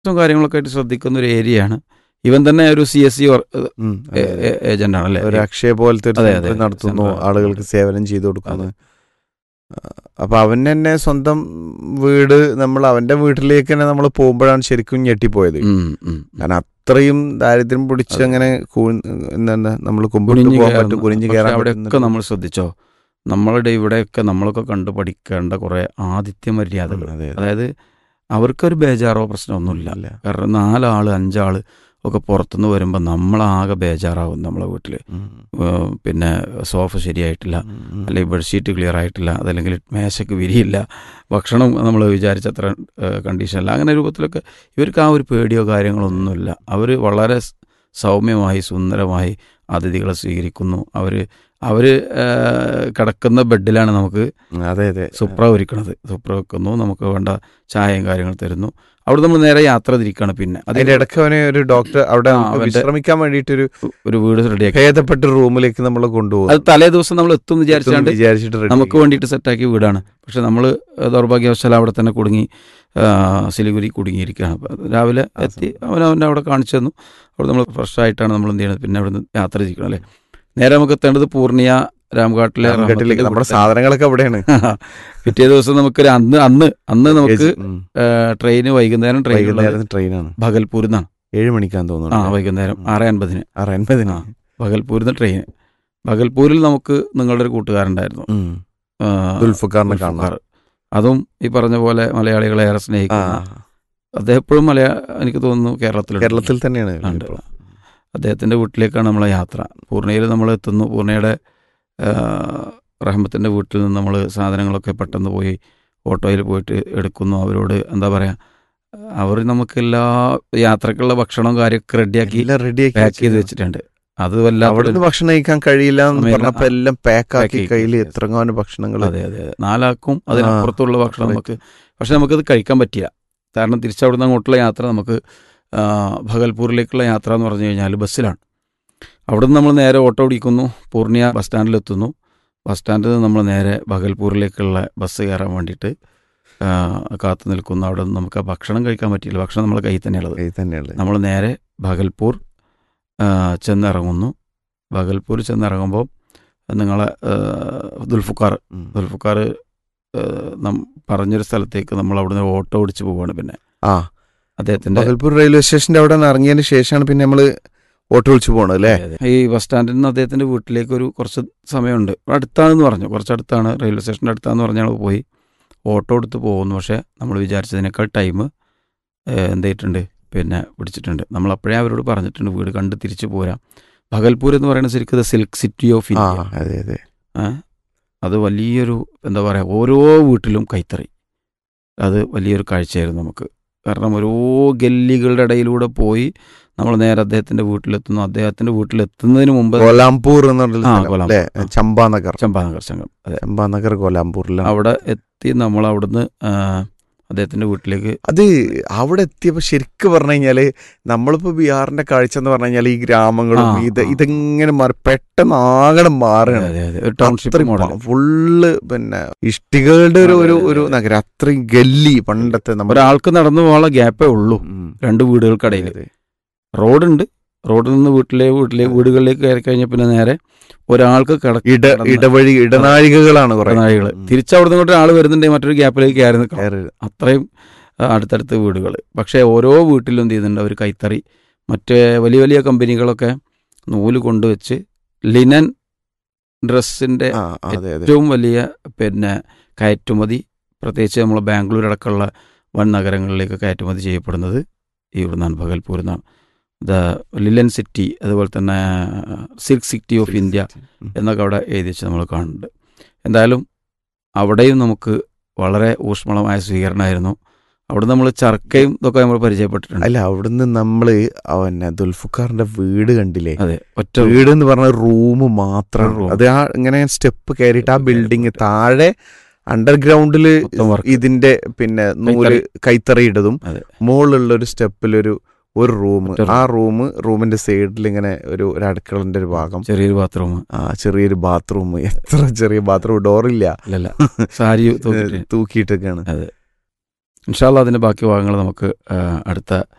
ഉം കാര്യങ്ങളൊക്കെ ആയിട്ട് ശ്രദ്ധിക്കുന്ന ഒരു ഏരിയയാണ് ഇവൻ തന്നെ ഒരു സി എസ് സി ഉം, അതെ, അതെ. ഏജന്റ് ആണല്ലേ ഒരു അക്ഷയ പോലത്തെ ഒരു അതെ, സെന്റർ അതെ. നടത്തുന്നു സെന്റർ. ആളുകൾക്ക് സേവനം ചെയ്തു കൊടുക്കുന്നു അപ്പൊ അവൻ തന്നെ സ്വന്തം വീട് നമ്മൾ അവന്റെ വീട്ടിലേക്ക് തന്നെ നമ്മൾ പോകുമ്പോഴാണ് ശരിക്കും ഞെട്ടിപ്പോയത് ഉം, ഉം. കാരണം അത്രയും ദാരിദ്ര്യം പിടിച്ച് അതെ. അങ്ങനെ കൂ- എന്താണ് നമ്മൾ കുമ്പിട്ട് കുനിഞ്ഞ് പോകാൻ കയറുന്ന- പറ്റും കുനിഞ്ഞ് പക്ഷെ കയറാൻ അവിടെയൊക്കെ പറ്റുന്ന- നമ്മൾ ശ്രദ്ധിച്ചോ നമ്മളുടെ ഇവിടെയൊക്കെ നമ്മളൊക്കെ കണ്ടു പഠിക്കേണ്ട കുറെ ആതിഥ്യ മര്യാദകൾ അതെ, അതെ. അതായത് അവർക്കൊരു ബേജാറോ പ്രശ്നമൊന്നുമില്ല ഇല്ല. കാരണം നാലാള് അഞ്ചാള് ഒക്കെ പുറത്തുനിന്ന് വരുമ്പോൾ നമ്മളാകെ ബേജാറാവും നമ്മളെ വീട്ടിൽ ഉം. പിന്നെ സോഫ ശരിയായിട്ടില്ല ഉം. അല്ലെങ്കിൽ ബെഡ്ഷീറ്റ് ക്ലിയർ ആയിട്ടില്ല അതല്ലെങ്കിൽ മേശയ്ക്ക് വിരിയില്ല ഭക്ഷണം നമ്മൾ വിചാരിച്ചത്ര കണ്ടീഷനല്ല അങ്ങനെ രൂപത്തിലൊക്കെ ഇവർക്ക് ആ ഒരു പേടിയോ കാര്യങ്ങളോ ഒന്നുമില്ല അവർ വളരെ സ് സൗമ്യമായി സുന്ദരമായി അതിഥികളെ സ്വീകരിക്കുന്നു അവർ അവർ കിടക്കുന്ന ബെഡിലാണ് നമുക്ക് അതെ അതെ സുപ്ര ഒരുക്കണത് സുപ്ര വെക്കുന്നു നമുക്ക് വേണ്ട ചായയും കാര്യങ്ങൾ തരുന്നു അവിടെ നമ്മൾ നേരെ യാത്ര തിരിക്കുകയാണ് പിന്നെ അതിന്റെ ഇടയ്ക്ക് അവനെ ഒരു ഡോക്ടർ അവിടെ ആ, നമുക്ക് അവന്റെ- വിശ്രമിക്കാൻ വേണ്ടിയിട്ടൊരു ഒരു വീട് റെഡിയാക്കി ഭേദപ്പെട്ട റൂമിലേക്ക് നമ്മൾ കൊണ്ടുപോകും അത് തലേ ദിവസം നമ്മൾ എത്തും എന്ന് വിചാരിച്ചാണ്ട് വിചാരിച്ചിട്ട് ready നമുക്ക് ആക്കി. വേണ്ടിയിട്ട് സെറ്റാക്കിയ വീടാണ് പക്ഷെ നമ്മൾ ദൗർഭാഗ്യവശാൽ അവിടെ തന്നെ കുടുങ്ങി ആ, സിലിഗുരി കുടുങ്ങിയിരിക്കുകയാണ് അപ്പോൾ രാവിലെ ആ, എത്തി അവൻ അവൻ്റെ അവിടെ കാണിച്ചു തന്നു അവിടെ നമ്മൾ ഫ്രഷ് ആയിട്ടാണ് നമ്മൾ എന്ത് ചെയ്യണത് പിന്നെ അവിടെ നിന്ന് യാത്ര ചെയ്യിക്കണം അല്ലേ നേരെ നമുക്ക് എത്തേണ്ടത് പൂർണിയ രാംഘാട്ടിലെ രാംഘട്ടിലേക്ക് റഹ്മത്തിന്റെ നമ്മുടെ വീട്ടിൽ. സാധനങ്ങളൊക്കെ അവിടെയാണ് പിറ്റേ ദിവസം നമുക്ക് അന്ന് അന്ന് അന്ന് നമുക്ക് ഉം. ട്രെയിന് വൈകുന്നേരം ട്രെയിൻ വൈകുന്നേരം ട്രെയിനാണ് ഭഗൽപൂരിൽ നിന്നാണ് ഏഴ് മണിക്കാൻ ആ തോന്നുന്നു വൈകുന്നേരം ആറ് അൻപതിന് ആറ് അൻപതിന് ആ. ഭഗൽപൂരിൽ നിന്ന് ട്രെയിൻ ഭഗൽപൂരിൽ നമുക്ക് നിങ്ങളുടെ ഒരു കൂട്ടുകാരുണ്ടായിരുന്നു ഉം. ആ, ദുൽഫുക്കാറിനെ കാണാം ദുൽഫുഖാർ. അതും ഈ പറഞ്ഞ പോലെ മലയാളികളെ ഏറെ ആ സ്നേഹിക്കുന്ന അദ്ദേഹം എപ്പോഴും മലയാ എനിക്ക് തോന്നുന്നു കേരളത്തിലുണ്ട് കേരളത്തിൽ തന്നെയാണ് ഉണ്ട്. ഇപ്പോൾ. അദ്ദേഹത്തിൻ്റെ വീട്ടിലേക്കാണ് നമ്മളെ യാത്ര പൂർണ്ണയിൽ നമ്മൾ എത്തുന്നു പൂർണ്ണയുടെ റഹ്മത്തിൻ്റെ വീട്ടിൽ നിന്ന് നമ്മൾ സാധനങ്ങളൊക്കെ പെട്ടെന്ന് പോയി ഓട്ടോയിൽ പോയിട്ട് എടുക്കുന്നു അവരോട് എന്താ പറയുക അവർ നമുക്ക് എല്ലാ യാത്രക്കുള്ള ഭക്ഷണവും കാര്യമൊക്കെ റെഡിയാക്കി എല്ലാം റെഡിയാക്കി പാക്ക് ചെയ്ത് വെച്ചിരുന്നു. വെച്ചിട്ടുണ്ട് അത് വല്ലാത്ത അവിടുന്ന് ഭക്ഷണം കഴിക്കാൻ കഴിയില്ല എന്ന് സമയം- പറഞ്ഞപ്പോ എല്ലാം പാക്ക് pack ആക്കി ആക്കി കയ്യിൽ yes. എത്രങ്ങാനും ഭക്ഷണങ്ങൾ അതെ അതെ അതെ നാലാക്കും അതിനപ്പുറത്തുള്ള ഭക്ഷണം correct. നമുക്ക് പക്ഷെ നമുക്കത് കഴിക്കാൻ പറ്റില്ല കാരണം തിരിച്ചവിടുന്ന് അങ്ങോട്ടുള്ള യാത്ര നമുക്ക് ആ, ഭഗൽപൂരിലേക്കുള്ള യാത്ര എന്ന് പറഞ്ഞു കഴിഞ്ഞാൽ ബസ്സിലാണ് അവിടുന്ന് നമ്മൾ നേരെ ഓട്ടോ പിടിക്കുന്നു പൂർണിയ ബസ് സ്റ്റാൻഡിലെത്തുന്നു ബസ് സ്റ്റാൻഡിൽ നിന്ന് നമ്മൾ നേരെ ഭഗൽപൂരിലേക്കുള്ള ബസ് കയറാൻ വേണ്ടിയിട്ട് ആ, കാത്തു നിൽക്കുന്നു അവിടെ നിന്ന് നമുക്ക് ആ ഭക്ഷണം കഴിക്കാൻ പറ്റിയില്ല ഭക്ഷണം നമ്മളെ കയ്യിൽ തന്നെയുള്ളത് കയ്യിൽ തന്നെയുള്ളത് നമ്മൾ നേരെ ഭഗൽപൂർ ആ, ചെന്നിറങ്ങുന്നു ഭഗൽപൂർ ചെന്നിറങ്ങുമ്പോൾ നിങ്ങളെ ആ, ദുൽഫുക്കാർ ഉം. ദുൽഫുക്കാർ പറഞ്ഞൊരു സ്ഥലത്തേക്ക് നമ്മൾ അവിടുന്ന് ഓട്ടോ ഓടിച്ച് പോവാണ് പിന്നെ ആ അദ്ദേഹത്തിന്റെ പകൽപൂർ റെയിൽവേ സ്റ്റേഷന്റെ അവിടെ നിന്ന് ഇറങ്ങിയതിന് ശേഷമാണ് പിന്നെ നമ്മള് ഓട്ടോ വിളിച്ചു പോണത് അല്ലേ അതെ, അതെ. ഈ ബസ് സ്റ്റാൻഡിൽ നിന്ന് അദ്ദേഹത്തിന്റെ വീട്ടിലേക്ക് ഒരു കുറച്ച് സമയമുണ്ട് അടുത്താണെന്ന് പറഞ്ഞു കുറച്ച് അടുത്താണ് റെയിൽവേ സ്റ്റേഷൻ്റെ അടുത്താന്ന് പറഞ്ഞാൽ പോയി ഓട്ടോ എടുത്ത് പോകുന്നു പക്ഷേ നമ്മൾ വിചാരിച്ചതിനേക്കാൾ ടൈം എന്തായിട്ടുണ്ട് പിന്നെ പിടിച്ചിട്ടുണ്ട് നമ്മൾ അപ്പോഴേ അവരോട് പറഞ്ഞിട്ടുണ്ട് വീട് കണ്ട് തിരിച്ചു പോരാം ഭഗൽപൂർ എന്ന് പറയുന്നത് ശരിക്കും the silk city of uh India അതെ അതെ ഏ? അത് വലിയൊരു എന്താ പറയുക ഓരോ വീട്ടിലും കൈത്തറി അത് വലിയൊരു കാഴ്ചയായിരുന്നു നമുക്ക് കാരണം ഓരോ ഗല്ലികളുടെ ഇടയിലൂടെ പോയി നമ്മൾ നേരെ അദ്ദേഹത്തിന്റെ വീട്ടിലെത്തുന്നു അദ്ദേഹത്തിന്റെ വീട്ടിലെത്തുന്നതിന് മുമ്പ് കോലാംപൂർ എന്നുള്ള ആ, സ്ഥലം കോലാംപൂർ. അല്ലേ ആ. ചമ്പാനഗർ ചമ്പാനഗർ സംഘം അതെ ചമ്പാനഗർ കോലാംപൂരിലാണ് അവിടെ എത്തി നമ്മൾ അവിടുന്ന് ആ, അദ്ദേഹത്തിന്റെ വീട്ടിലേക്ക് അത് അവിടെ എത്തിയപ്പോ ശരിക്കും പറഞ്ഞു കഴിഞ്ഞാല് നമ്മളിപ്പോ ബീഹാറിന്റെ കാഴ്ച എന്ന് പറഞ്ഞു കഴിഞ്ഞാൽ ഈ ഗ്രാമങ്ങളും ആ, ഇത് ആ. ഇതെങ്ങനെ മാറി പെട്ടെന്ന് ആകണം മാറുകയാണ് അതെ, അതെ, ഒരു ടൗൺഷിപ്പ് മോഡൽ ഫുള്ള് പിന്നെ ഇഷ്ടികളുടെ ഒരു ഒരു അതെ, അതെ, ഒരു അതെ. നഗരം അത്രയും ഗല്ലി പണ്ടത്തെ നമ്മുടെ ഒരാൾക്ക് നടന്നു പോകാനുള്ള ഗ്യാപ്പേ ഉള്ളൂ ഉം. രണ്ട് വീടുകൾക്കിടയിൽ അതെ, അതെ. റോഡുണ്ട് റോഡിൽ നിന്ന് വീട്ടിലെ വീട്ടിലെ വീടുകളിലേക്ക് കയറി കഴിഞ്ഞാൽ പിന്നെ നേരെ ഒരാൾക്ക് കിട- ഇട കിടന്ന് ഇടവഴി ഇടനാഴികകളാണ് കുറെ നാഴികൾ ഉം. തിരിച്ചവിടുന്ന് ഇങ്ങോട്ട് ആൾ വരുന്നുണ്ടെങ്കിൽ മറ്റൊരു ഗ്യാപ്പിലേക്ക് കയറി നിൽക്കണം കയറി. അത്രയും ആ, അടുത്തടുത്ത് വീടുകൾ പക്ഷേ ഓരോ വീട്ടിലും എന്ത് ചെയ്യുന്നുണ്ട് ഒരു കൈത്തറി മറ്റേ വലിയ വലിയ കമ്പനികളൊക്കെ നൂല് കൊണ്ടുവച്ച് ലിനൻ ഡ്രസ്സിൻ്റെ ആ അതെ അതെ ഏറ്റവും വലിയ പിന്നെ കയറ്റുമതി പ്രത്യേകിച്ച് നമ്മൾ ബാംഗ്ലൂർ അടക്കമുള്ള വൻ നഗരങ്ങളിലേക്ക് കയറ്റുമതി ചെയ്യപ്പെടുന്നത് ഈ ഇവിടുന്നാണ് ഭഗൽപൂരിൽ നിന്നാണ് ദ ലിലൻ സിറ്റി അതുപോലെ തന്നെ സിൽക്ക് സിറ്റി ഓഫ് ഇന്ത്യ ഉം. എന്നൊക്കെ അവിടെ എഴുതി വെച്ച് നമ്മൾ കാണുന്നുണ്ട് എന്തായാലും അവിടെയും നമുക്ക് വളരെ ഊഷ്മളമായ സ്വീകരണമായിരുന്നു അവിടെ നമ്മൾ ചർക്കയും ഇതൊക്കെ നമ്മൾ പരിചയപ്പെട്ടിട്ടുണ്ട് അല്ല അവിടുന്ന് നമ്മള് അവന്നെ ദുൽഫുക്കാറിന്റെ വീട് കണ്ടില്ലേ അതെ ഒറ്റ വീട് എന്ന് പറഞ്ഞ റൂം മാത്രം ഒരു room. അത് ആ ഇങ്ങനെ സ്റ്റെപ്പ് കയറിയിട്ട് ആ Step ബിൽഡിങ് കയറിയിട്ട്. താഴെ അണ്ടർഗ്രൗണ്ടില് മൊത്തം work. ഇതിന്റെ പിന്നെ നൂല് കൈത്തറി ഇടതും അതെ. മുകളിലുള്ള ഒരു സ്റ്റെപ്പിലൊരു ഒരു റൂം ഒറ്റ room. ആ റൂം റൂമിന്റെ സൈഡിൽ ഇങ്ങനെ ഒരു ഒരു അടുക്കളന്റെ ഒരു ഭാഗം ചെറിയൊരു ബാത്റൂം ആ ചെറിയൊരു ബാത്റൂം എത്ര ചെറിയ ബാത്റൂം ഡോറില്ല അല്ലല്ല സാരി തൂക്കിയിട്ട് തൂക്കിയിട്ടൊക്കെയാണ് അതെ ഇൻഷാല്ല അതിൻ്റെ ബാക്കി ഭാഗങ്ങൾ നമുക്ക് ആ, അടുത്ത